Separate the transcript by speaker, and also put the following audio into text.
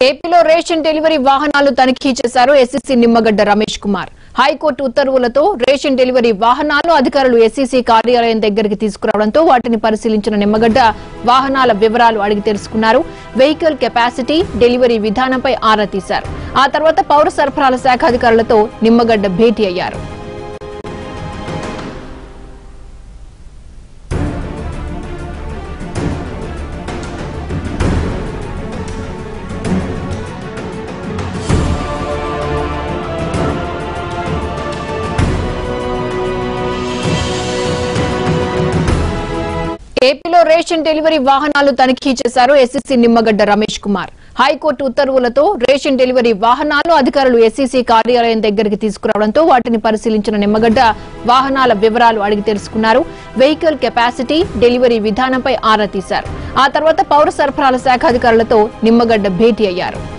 Speaker 1: ఏపీలో ration delivery వాహనాలు తనిఖీ చేశారు ఎస్సీసీ నిమ్మగడ్డ రమేష్ కుమార్ హైకోర్టు ఉత్తర్వులతో రేషన్ డెలివరీ వాహనాలు అధికారులు ఎస్సీసీ కార్యాలయం దగ్గరికి తీసుకురావడంతో వాటిని పరిశీలించిన నిమ్మగడ్డ వాహనాల వివరాలు అడిగి తెలుసుకున్నారు వెహికల్ కెపాసిటీ డెలివరీ విధానంపై ఆరా తీశారు ఆ తర్వాత పౌర సరఫరాల శాఖ అధికారులతో నిమ్మగడ్డ భేటీ అయ్యారు ఏపీలో రేషన్ డెలివరీ వాహనాలు తనిఖీ చేశారు ఎస్సీసీ నిమ్మగడ్డ రమేష్ కుమార్ హైకోర్టు ఉత్తర్వులతో రేషన్ డెలివరీ వాహనాలు అధికారులు ఎస్సీసీ కార్యాలయం దగ్గరికి తీసుకురావడంతో వాటిని పరిశీలించిన నిమ్మగడ్డ వాహనాల వివరాలు అడిగి తెలుసుకున్నారు వెహికల్ కెపాసిటీ డెలివరీ విధానంపై ఆరా తీశారు ఆ తర్వాత పౌర సరఫరాల శాఖ అధికారులతో నిమ్మగడ్డ భేటీ అయ్యారు